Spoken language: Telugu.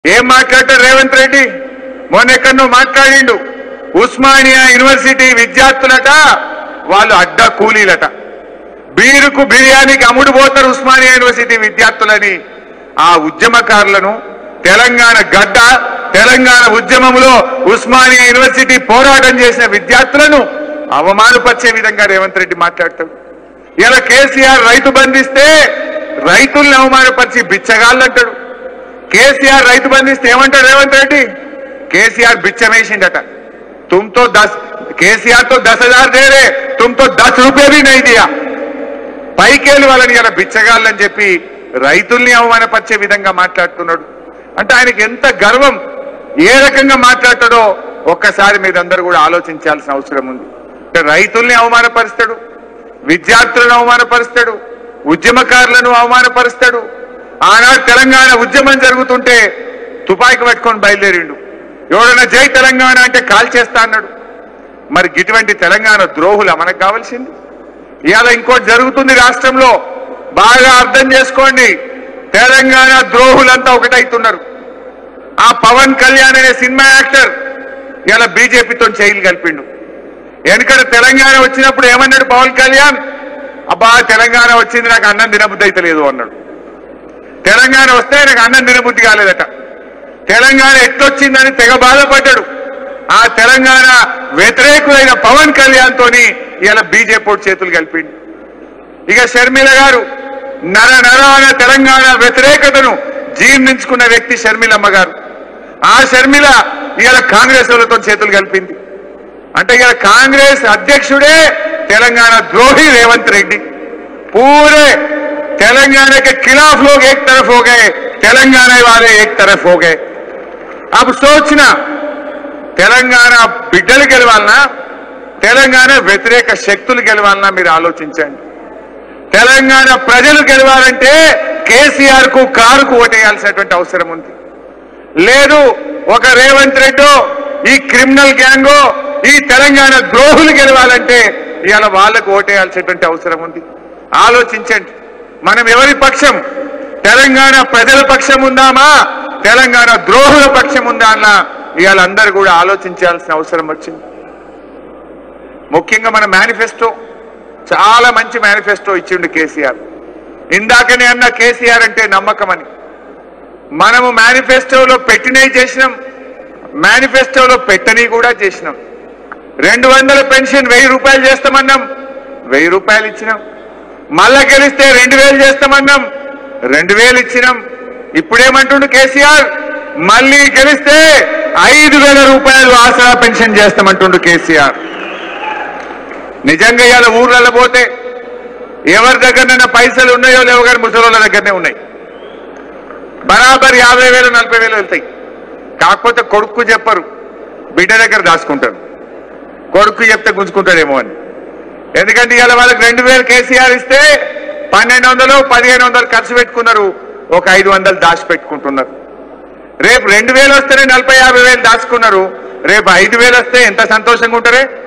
ఏం మాట్లాడతాడు రేవంత్ రెడ్డి మొన్న ఎక్కడో మాట్లాడిండు ఉస్మానియా యూనివర్సిటీ విద్యార్థులట వాళ్ళు అడ్డ కూలీలట బీరుకు బిర్యానీకి అమ్ముడు పోతారు ఉస్మానియా యూనివర్సిటీ విద్యార్థులని ఆ ఉద్యమకారులను తెలంగాణ గడ్డ తెలంగాణ ఉద్యమంలో ఉస్మానియా యూనివర్సిటీ పోరాటం చేసిన విద్యార్థులను అవమానపరిచే విధంగా రేవంత్ రెడ్డి మాట్లాడతాడు ఇలా కేసీఆర్ రైతు బంధిస్తే రైతుల్ని అవమానపరిచి బిచ్చగాళ్ళు అంటాడు కేసీఆర్ రైతు బంధిస్తే ఏమంటాడు రేవంత్ రెడ్డి కేసీఆర్ బిచ్చమేసిండట తుమ్తో దస్ కేసీఆర్ తో దస్ హజార్ దే రే తుమ్తో దస్ రూపాయ भी नहीं दिया పైకేలు వాళ్ళని ఇలా బిచ్చగాళ్ళని చెప్పి రైతుల్ని అవమానపరిచే విధంగా మాట్లాడుతున్నాడు అంటే ఆయనకి ఎంత గర్వం ఏ రకంగా మాట్లాడతాడో ఒక్కసారి మీరందరూ కూడా ఆలోచించాల్సిన అవసరం ఉంది అంటే రైతుల్ని అవమానపరుస్తాడు విద్యార్థులను అవమానపరుస్తాడు ఉద్యమకారులను అవమానపరుస్తాడు ఆనాడు తెలంగాణ ఉద్యమం జరుగుతుంటే తుపాకి పట్టుకొని బయలుదేరిండు ఎవడన్నా జై తెలంగాణ అంటే కాల్ చేస్తా అన్నాడు మరి ఇటువంటి తెలంగాణ ద్రోహుల మనకు కావాల్సింది ఇవాళ ఇంకోటి జరుగుతుంది రాష్ట్రంలో బాగా అర్థం చేసుకోండి తెలంగాణ ద్రోహులంతా ఒకటైతున్నారు ఆ పవన్ కళ్యాణ్ అనే సినిమా యాక్టర్ ఇలా బీజేపీతో చేయిలు కలిపిండు వెనకడ తెలంగాణ వచ్చినప్పుడు ఏమన్నాడు పవన్ కళ్యాణ్ అబ్బా తెలంగాణ వచ్చింది నాకు అన్నం తినబుద్ధి అయితే లేదు అన్నాడు తెలంగాణ వస్తే నాకు అన్నం తినబుద్ధి కాలేదట తెలంగాణ ఎట్టొచ్చిందని తెగ బాధపడ్డాడు ఆ తెలంగాణ వ్యతిరేకులైన పవన్ కళ్యాణ్ తోని ఇలా బీజేపీ చేతులు కలిపిండు ఇక షర్మిల గారు నర నరాన తెలంగాణ వ్యతిరేకతను జీర్ణించుకున్న వ్యక్తి షర్మిలమ్మ గారు ఆ షర్మిల ఇవాళ కాంగ్రెస్ వాళ్ళతో చేతులు కలిపింది అంటే ఇవాళ కాంగ్రెస్ అధ్యక్షుడే తెలంగాణ ద్రోహి రేవంత్ రెడ్డి पूरे तेलंगाना के खिलाफ लोग एक तरफ हो गए तेलंगाना वाले एक तरफ हो गए अब सोचना తెలంగాణ బిడ్డలు గెలవాలన్నా తెలంగాణ వ్యతిరేక శక్తులు గెలవాలన్నా మీరు ఆలోచించండి తెలంగాణ ప్రజలు గెలవాలంటే కేసీఆర్ కు కారుకు ఓటేయాల్సినటువంటి అవసరం ఉంది లేదు ఒక రేవంత్ రెడ్డో ఈ క్రిమినల్ గ్యాంగో ఈ తెలంగాణ ద్రోహులు గెలవాలంటే ఇవాళ వాళ్ళకు ఓటేయాల్సినటువంటి అవసరం ఉంది ఆలోచించండి మనం ఎవరి పక్షం తెలంగాణ ప్రజల పక్షం ఉందామా తెలంగాణ ద్రోహుల పక్షం ఉందా అన్న ఇవాళ అందరూ కూడా ఆలోచించాల్సిన అవసరం వచ్చింది ముఖ్యంగా మన మేనిఫెస్టో చాలా మంచి మేనిఫెస్టో ఇచ్చిండు కేసీఆర్ ఇందాకనే అన్న కేసీఆర్ అంటే నమ్మకం అని మనము మేనిఫెస్టోలో పెట్టినవి చేసినాం మేనిఫెస్టోలో పెట్టని కూడా చేసినాం రెండు వందల పెన్షన్ వెయ్యి రూపాయలు చేస్తామన్నాం వెయ్యి రూపాయలు ఇచ్చినాం మళ్ళా గెలిస్తే రెండు వేలు చేస్తామన్నాం రెండు వేలు ఇచ్చినాం ఇప్పుడేమంటుండు కేసీఆర్ మళ్ళీ గెలిస్తే ఐదు వేల రూపాయలు ఆసరా పెన్షన్ చేస్తామంటుండు కేసీఆర్ నిజంగా ఇవాళ ఊర్లలో పోతే ఎవరి దగ్గరనైనా పైసలు ఉన్నాయో లేవో కానీ ముసలోళ్ళ దగ్గరనే ఉన్నాయి బరాబర్ యాభై వేలు నలభై వేలు వెళ్తాయి కాకపోతే కొడుకు చెప్పరు బిడ్డ దగ్గర దాచుకుంటారు కొడుకు చెప్తే గుంజుకుంటాడేమో అని ఎందుకంటే ఇవాళ వాళ్ళకి రెండు వేలు కేసీఆర్ ఇస్తే పన్నెండు వందలు పదిహేను వందలు ఖర్చు పెట్టుకున్నారు ఒక ఐదు వందలు దాచి పెట్టుకుంటున్నారు రేపు రెండు వేలు వస్తేనే నలభై యాభై వేలు దాచుకున్నారు రేపు ఐదు వేలు వస్తే ఎంత సంతోషంగా ఉంటారే